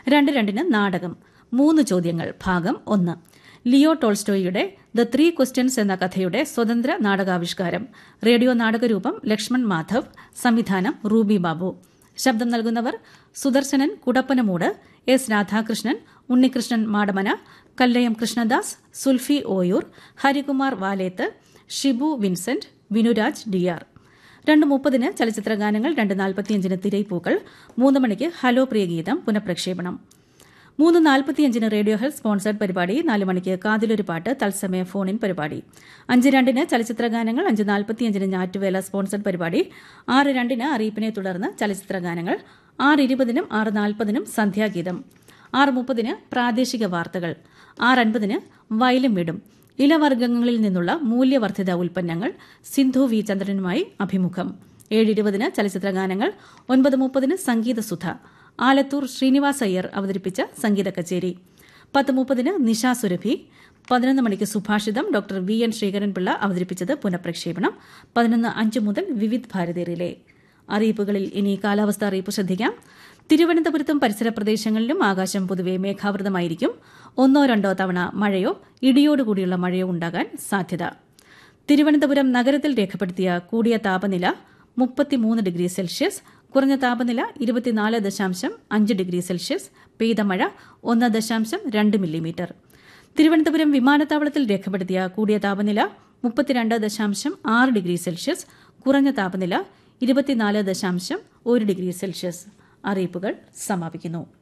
രണ്ട് രണ്ടിന് നാടകം മൂന്ന് ചോദ്യങ്ങൾ ഭാഗം ഒന്ന് ലിയോ ടോൾസ്റ്റോയിയുടെ ദ ത്രീ ക്വസ്റ്റ്യൻസ് എന്ന കഥയുടെ സ്വതന്ത്ര നാടകാവിഷ്കാരം റേഡിയോ നാടകരൂപം ലക്ഷ്മൺ മാധവ് സംവിധാനം റൂബി ബാബു ശബ്ദം നൽകുന്നവർ സുദർശനൻ കുടപ്പനമൂട് എസ് രാധാകൃഷ്ണൻ ഉണ്ണികൃഷ്ണൻ മാടമന കല്ലയം കൃഷ്ണദാസ് സുൽഫി ഓയൂർ ഹരികുമാർ വാലേത്ത് ഷിബു വിൻസെന്റ് വിനുരാജ് ഡിയാർ രണ്ട് മുപ്പതിന് ചലച്ചിത്ര ഗാനങ്ങൾ രണ്ട് നാൽപ്പത്തിയഞ്ചിന് തിരൈപ്പൂക്കൾ മൂന്ന് മണിക്ക് ഹലോ പ്രിയഗീതം പുനഃപ്രക്ഷേപണം മൂന്ന് നാൽപ്പത്തിയഞ്ചിന് റേഡിയോ ഹെൽത്ത് സ്പോൺസർഡ് പരിപാടി നാല് മണിക്ക് കാതിലൊരു പാട്ട് തത്സമയ ഫോണിൻ പരിപാടി അഞ്ച് രണ്ടിന് ചലച്ചിത്ര ഗാനങ്ങൾ അഞ്ച് നാൽപ്പത്തിയഞ്ചിന് ഞാറ്റുവേല സ്പോൺസർഡ് പരിപാടി ആറ് രണ്ടിന് അറിയിപ്പിനെ തുടർന്ന് ചലച്ചിത്ര ഗാനങ്ങൾ ആറ് ഇരുപതിനും ആറ് നാൽപ്പതിനും സന്ധ്യാഗീതം ആറ് മുപ്പതിന് പ്രാദേശിക വാർത്തകൾ ആറ് അൻപതിന് വയലും വിടും ഇലവർഗ്ഗങ്ങളിൽ നിന്നുള്ള മൂല്യവർദ്ധിത ഉൽപ്പന്നങ്ങൾ സിന്ധു വി ചന്ദ്രനുമായി അഭിമുഖം ഏഴ് ഇരുപതിന് ചലച്ചിത്ര ഗാനങ്ങൾ ഒൻപത് മുപ്പതിന് സംഗീതസുധ ആലത്തൂർ ശ്രീനിവാസ് അയ്യർ അവതരിപ്പിച്ച സംഗീത കച്ചേരി പത്ത് മുപ്പതിന് നിശാ സുരഭി പതിനൊന്ന് മണിക്ക് സുഭാഷിതം ഡോക്ടർ വി എൻ ശ്രീകരൻപിള്ള അവതരിപ്പിച്ചത് പുനഃപ്രക്ഷേപണം പതിനൊന്ന് അഞ്ച് മുതൽ വിവിധ് ഭാരതി റിലേ അറിയിപ്പുകളിൽ ഇനി കാലാവസ്ഥ അറിയിപ്പ് ശ്രദ്ധിക്കാം തിരുവനന്തപുരത്തും പരിസര പ്രദേശങ്ങളിലും ആകാശം പൊതുവെ മേഘാവൃതമായിരിക്കും ഒന്നോ രണ്ടോ തവണ മഴയോ ഇടിയോടുകൂടിയുള്ള മഴയോ ഉണ്ടാകാൻ സാധ്യത തിരുവനന്തപുരം നഗരത്തിൽ രേഖപ്പെടുത്തിയ കൂടിയ താപനില മുപ്പത്തിമൂന്ന് ഡിഗ്രി സെൽഷ്യസ് കുറഞ്ഞ താപനില ഇരുപത്തിനാല് ദശാംശം അഞ്ച് ഡിഗ്രി സെൽഷ്യസ് പെയ്ത മഴ ഒന്ന് ദശാംശം രണ്ട് മില്ലിമീറ്റർ തിരുവനന്തപുരം വിമാനത്താവളത്തിൽ രേഖപ്പെടുത്തിയ കൂടിയ താപനില മുപ്പത്തിരണ്ട് ദശാംശം ആറ് ഡിഗ്രി സെൽഷ്യസ് കുറഞ്ഞ താപനില ഇരുപത്തിനാല് ദശാംശം ഒരു ഡിഗ്രി സെൽഷ്യസ് അറിയിപ്പുകൾ സമാപിക്കുന്നു